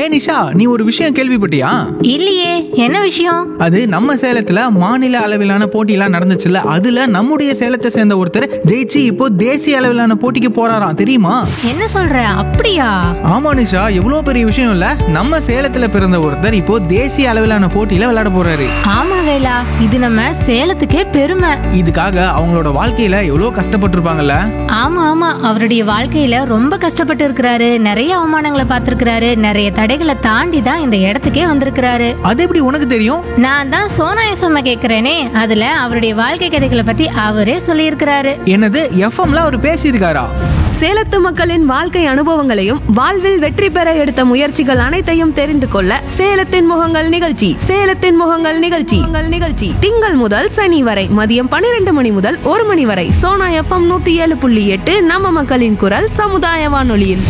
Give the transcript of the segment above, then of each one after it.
ஹே நிஷா நீ ஒரு விஷயம் கேள்விப்பட்டியா இல்லையே என்ன விஷயம் அது நம்ம சேலத்துல மாநில அளவிலான போட்டியெல்லாம் நடந்துச்சுல்ல அதுல நம்முடைய சேலத்தை சேர்ந்த ஒருத்தர் ஜெயிச்சு இப்போ தேசிய அளவிலான போட்டிக்கு போறாராம் தெரியுமா என்ன சொல்ற அப்படியா ஆமா நிஷா எவ்வளவு பெரிய விஷயம் இல்ல நம்ம சேலத்துல பிறந்த ஒருத்தர் இப்போ தேசிய அளவிலான போட்டியில விளையாட போறாரு ஆமா வேலா இது நம்ம சேலத்துக்கே பெருமை இதுக்காக அவங்களோட வாழ்க்கையில எவ்வளவு கஷ்டப்பட்டிருப்பாங்கல்ல ஆமா ஆமா அவருடைய வாழ்க்கையில ரொம்ப கஷ்டப்பட்டு இருக்கிறாரு நிறைய அவமானங்களை பார்த்திருக்கிறாரு நிறைய தடைகளை தாண்டி தான் இந்த இடத்துக்கே வந்திருக்கிறாரு அது எப்படி உனக்கு தெரியும் நான் தான் சோனா எஃப்எம் கேக்குறேனே அதுல அவருடைய வாழ்க்கை கதைகளை பத்தி அவரே சொல்லியிருக்கிறாரு என்னது எஃப்எம்ல அவர் பேசியிருக்காரா சேலத்து மக்களின் வாழ்க்கை அனுபவங்களையும் வாழ்வில் வெற்றி பெற எடுத்த முயற்சிகள் அனைத்தையும் தெரிந்து கொள்ள சேலத்தின் முகங்கள் நிகழ்ச்சி சேலத்தின் முகங்கள் நிகழ்ச்சி உங்கள் நிகழ்ச்சி திங்கள் முதல் சனி வரை மதியம் பன்னிரண்டு மணி முதல் ஒரு மணி வரை சோனா எஃப்எம் நூத்தி ஏழு புள்ளி எட்டு நம்ம மக்களின் குரல் சமுதாய வானொலியில்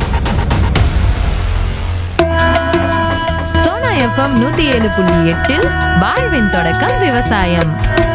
சோனா எஃப்எம் நூத்தி ஏழு புள்ளி எட்டில் வாழ்வின் தொடக்கம் விவசாயம்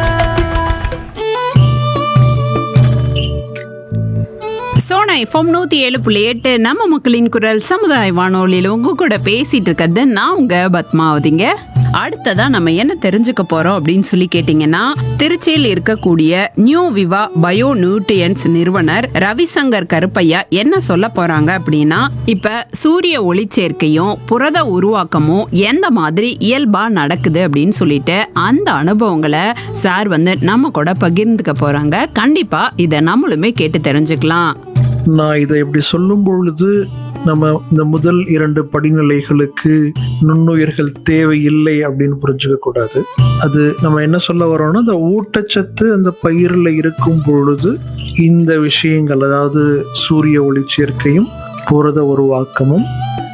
சோனா எஃப்எம் நூத்தி ஏழு புள்ளி எட்டு நம்ம மக்களின் குரல் சமுதாய வானொலியில் உங்க கூட பேசிட்டு இருக்கிறது நான் உங்க பத்மாவதிங்க அடுத்ததா நம்ம என்ன தெரிஞ்சுக்க போறோம் அப்படின்னு சொல்லி கேட்டீங்கன்னா திருச்சியில் இருக்கக்கூடிய நியூ விவா பயோ நியூட்ரியன்ஸ் நிறுவனர் ரவிசங்கர் கருப்பையா என்ன சொல்ல போறாங்க அப்படின்னா இப்ப சூரிய ஒளிச்சேர்க்கையும் புரத உருவாக்கமும் எந்த மாதிரி இயல்பா நடக்குது அப்படின்னு சொல்லிட்டு அந்த அனுபவங்களை சார் வந்து நம்ம கூட பகிர்ந்துக்க போறாங்க கண்டிப்பா இதை நம்மளுமே கேட்டு தெரிஞ்சுக்கலாம் நான் இதை இப்படி சொல்லும் பொழுது நம்ம இந்த முதல் இரண்டு படிநிலைகளுக்கு நுண்ணுயிர்கள் தேவையில்லை அப்படின்னு புரிஞ்சுக்க கூடாது அது நம்ம என்ன சொல்ல வரோம்னா அந்த ஊட்டச்சத்து அந்த பயிரில் இருக்கும் பொழுது இந்த விஷயங்கள் அதாவது சூரிய ஒளிச்சேர்க்கையும் புரத உருவாக்கமும்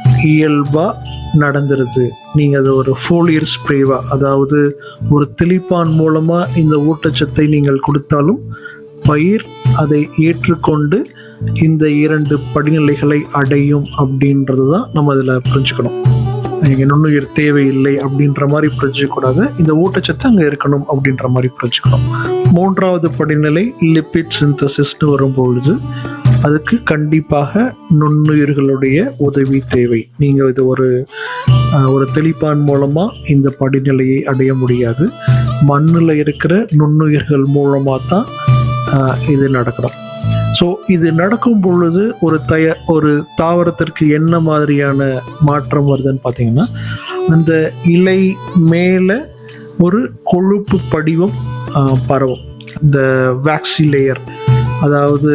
இயல்பா நடந்துருது நீங்க அது ஒரு ஃபோலியர் ஸ்ப்ரேவா அதாவது ஒரு தெளிப்பான் மூலமா இந்த ஊட்டச்சத்தை நீங்கள் கொடுத்தாலும் பயிர் அதை ஏற்றுக்கொண்டு இந்த இரண்டு படிநிலைகளை அடையும் அப்படின்றது தான் நம்ம அதில் புரிஞ்சுக்கணும் இங்கே நுண்ணுயிர் தேவையில்லை அப்படின்ற மாதிரி புரிஞ்சுக்கூடாது இந்த ஊட்டச்சத்து அங்கே இருக்கணும் அப்படின்ற மாதிரி புரிஞ்சுக்கணும் மூன்றாவது படிநிலை லிபிட் சிந்தசிஸ்னு வரும்பொழுது அதுக்கு கண்டிப்பாக நுண்ணுயிர்களுடைய உதவி தேவை நீங்கள் இது ஒரு அஹ், ஒரு தெளிப்பான் மூலமாக இந்த படிநிலையை அடைய முடியாது மண்ணில் இருக்கிற நுண்ணுயிர்கள் மூலமாக தான் அஹ், இது நடக்கணும் ஸோ இது நடக்கும் பொழுது ஒரு தய ஒரு தாவரத்திற்கு என்ன மாதிரியான மாற்றம் வருதுன்னு பார்த்தீங்கன்னா அந்த இலை மேலே ஒரு கொழுப்பு படிவம் ஆஹ், பரவும் இந்த வேக்சி லேயர் அதாவது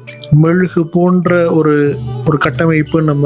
மெழுகு போன்ற ஒரு ஒரு கட்டமைப்பு நம்ம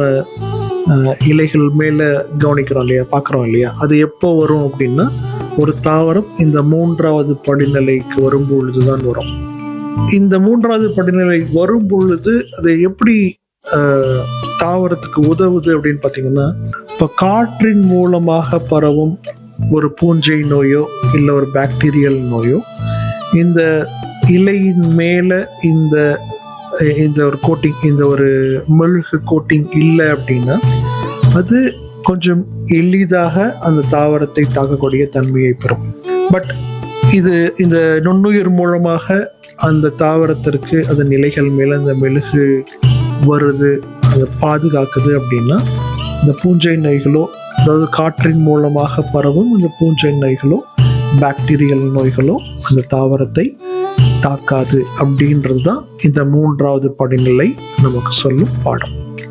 ஆஹ், இலைகள் மேலே கவனிக்கிறோம் இல்லையா பார்க்குறோம் இல்லையா அது எப்போ வரும் அப்படின்னா ஒரு தாவரம் இந்த மூன்றாவது படிநிலைக்கு வரும்பொழுது தான் வரும் இந்த மூன்றாவது படிநிலை வரும் பொழுது அது எப்படி ஆஹ், தாவரத்துக்கு உதவுது அப்படின்னு பார்த்தீங்கன்னா இப்போ காற்றின் மூலமாக பரவும் ஒரு பூஞ்சை நோயோ இல்லை ஒரு பாக்டீரியல் நோயோ இந்த இலையின் மேலே இந்த அஹ், இந்த ஒரு கோட்டிங் இந்த ஒரு மெழுகு கோட்டிங் இல்லை அப்படின்னா அது கொஞ்சம் எளிதாக அந்த தாவரத்தை தாக்கக்கூடிய தன்மையை பெறும் பட் இது இந்த நுண்ணுயிர் மூலமாக அந்த தாவரத்திற்கு அதன் நிலைகள் மேலே அந்த மெழுகு வருது அதை பாதுகாக்குது அப்படின்னா இந்த பூஞ்சை நோய்களோ அதாவது காற்றின் மூலமாக பரவும் இந்த பூஞ்சை நோய்களோ பாக்டீரியல் நோய்களோ அந்த தாவரத்தை தாக்காது அப்படின்றது தான் இந்த மூன்றாவது படிநிலை நமக்கு சொல்லும் பாடம்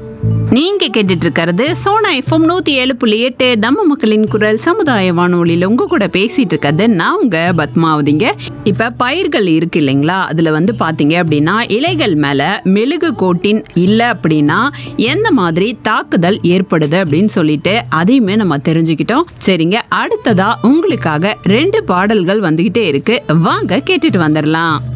நீங்க கேட்டுட்டு இருக்கிறது சோனா எஃப்எம் நூத்தி ஏழு புள்ளி எட்டு நம்ம மக்களின் குரல் சமுதாய வானொலியில உங்க கூட பேசிட்டு இருக்கிறது நான் உங்க பத்மாவதிங்க இப்ப பயிர்கள் இருக்கு இல்லைங்களா அதுல வந்து பாத்தீங்க அப்படின்னா இலைகள் மேல மெழுகு கோட்டின் இல்ல அப்படின்னா எந்த மாதிரி தாக்குதல் ஏற்படுது அப்படின்னு சொல்லிட்டு அதையுமே நம்ம தெரிஞ்சுக்கிட்டோம் சரிங்க அடுத்ததா உங்களுக்காக ரெண்டு பாடல்கள் வந்துகிட்டே இருக்கு வாங்க கேட்டுட்டு வந்துடலாம்